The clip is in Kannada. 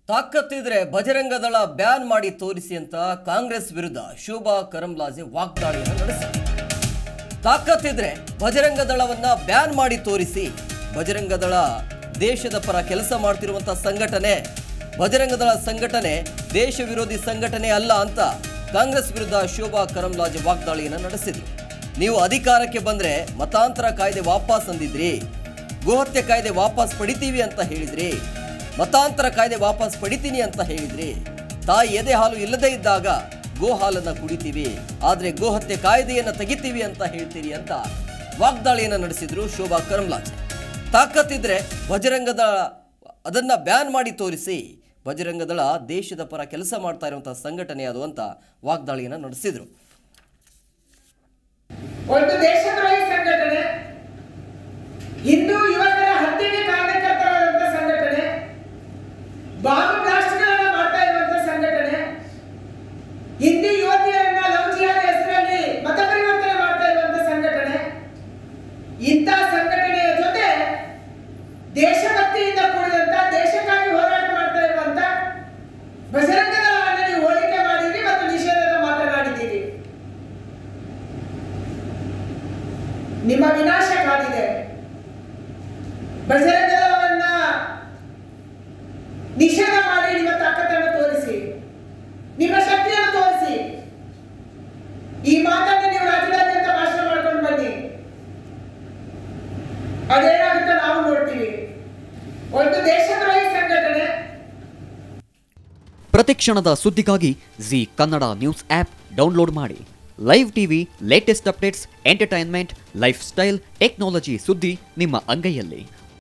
ತಾಕತ್ತಿದ್ರೆ ಬಜರಂಗದಳ ಬ್ಯಾನ್ ಮಾಡಿ ತೋರಿಸಿ ಅಂತ ಕಾಂಗ್ರೆಸ್ ವಿರುದ್ಧ ಶೋಭಾ ಕರಂಲಾಜೆ ವಾಗ್ದಾಳಿಯನ್ನು ನಡೆಸಿದರು ತಾಕತ್ತಿದ್ರೆ ಬಜರಂಗ ದಳವನ್ನ ಬ್ಯಾನ್ ಮಾಡಿ ತೋರಿಸಿ ಬಜರಂಗ ದಳ ದೇಶದ ಪರ ಕೆಲಸ ಮಾಡ್ತಿರುವಂತ ಸಂಘಟನೆ ಬಜರಂಗ ದಳ ಸಂಘಟನೆ ದೇಶ ವಿರೋಧಿ ಸಂಘಟನೆ ಅಲ್ಲ ಅಂತ ಕಾಂಗ್ರೆಸ್ ವಿರುದ್ಧ ಶೋಭಾ ಕರಂಲಾಜೆ ವಾಗ್ದಾಳಿಯನ್ನು ನಡೆಸಿದ್ರು ನೀವು ಅಧಿಕಾರಕ್ಕೆ ಬಂದ್ರೆ ಮತಾಂತರ ಕಾಯ್ದೆ ವಾಪಸ್ ಅಂದಿದ್ರಿ ಗೋಹತ್ಯೆ ಕಾಯ್ದೆ ವಾಪಸ್ ಪಡಿತೀವಿ ಅಂತ ಹೇಳಿದ್ರಿ ಮತಾಂತರ ಕಾಯ್ದೆ ವಾಪಸ್ ಪಡಿತೀನಿ ಅಂತ ಹೇಳಿದ್ರಿ ತಾಯಿ ಎದೆ ಹಾಲು ಇಲ್ಲದೇ ಇದ್ದಾಗ ಗೋ ಹಾಲನ್ನ ಕುಡಿತೀವಿ ಆದ್ರೆ ಗೋಹತ್ಯೆ ಕಾಯ್ದೆಯನ್ನ ತೆಗಿತೀವಿ ಅಂತ ಹೇಳ್ತೀರಿ ಅಂತ ವಾಗ್ದಾಳಿಯನ್ನ ನಡೆಸಿದ್ರು ಶೋಭಾ ಕರಂಲಾಜೆ ತಾಕತ್ತಿದ್ರೆ ಬಜರಂಗದ ಅದನ್ನ ಬ್ಯಾನ್ ಮಾಡಿ ತೋರಿಸಿ ಬಜರಂಗದಳ ದೇಶದ ಪರ ಕೆಲಸ ಮಾಡ್ತಾ ಇರುವಂತಹ ಸಂಘಟನೆ ಅದು ಅಂತ ವಾಗ್ದಾಳಿಯನ್ನ ನಡೆಸಿದ್ರು ಒಂದು ದೇಶದ್ರೋಹಿ ಸಂಘಟನೆ ಹಿಂದೂ ಯುವಕರ ಹತ್ಯೆಗೆ ಕಾರಣಕರ್ತರಾದಂಥ ಸಂಘಟನೆ ಬಾಂಬ್ ಬ್ಲಾಸ್ಟ್ಗಳನ್ನ ಮಾಡ್ತಾ ಇರುವಂತ ಸಂಘಟನೆ ಹಿಂದೂ ಯುವತಿಯರನ್ನ ಲವ್ ಜಿಹಾದ್ ಹೆಸರಲ್ಲಿ ಮತ ಪರಿವರ್ತನೆ ಮಾಡ್ತಾ ಇರುವಂತ ಸಂಘಟನೆ ಇಂಥ ಸಂಘಟನೆಯ ಜೊತೆ ದೇಶಭಕ್ತಿಯಿಂದ ಕೂಡಿದಂತ ದೇಶಕ್ಕಾಗಿ ಹೋರಾಟ ಮಾಡ್ತಾ ಇರುವಂತ ಬಜರಂಗ ದಳವನ್ನು ನೀವು ಹೋಲಿಕೆ ಮಾಡಿದ್ದೀರಿ ಮತ್ತು ನಿಷೇಧದ ಮಾತನಾಡಿದ್ದೀರಿ ನಿಮ್ಮ ವಿನಾಶ ಕಾದಿದೆ ಬಜರಂಗ ದಳವನ್ನ ನಿಷೇಧ ಮಾಡಿ ನಿಮ್ಮ ತಾಕತ್ತನ್ನು ತೋರಿಸಿ ನಿಮ್ಮ ಶಕ್ತಿಯನ್ನು ತೋರಿಸಿ ಈ ಮಾತನ್ನು ನೀವು ರಾಜ್ಯದಾದ್ಯಂತ ಭಾಷಣ ಮಾಡ್ಕೊಂಡು ಬನ್ನಿ ಅದೇನಾಗುತ್ತೆ ನಾವು ನೋಡ್ತೀವಿ ಒಂದು ದೇಶದ್ರೋಹಿ ಸಂಘಟನೆ ಪ್ರತಿಕ್ಷಣದ ಸುದ್ದಿಗಾಗಿ Zee Kannada news app download ಮಾಡಿ live TV latest updates entertainment lifestyle technology ಸುದ್ದಿ ನಿಮ್ಮ ಅಂಗೈಯಲ್ಲಿ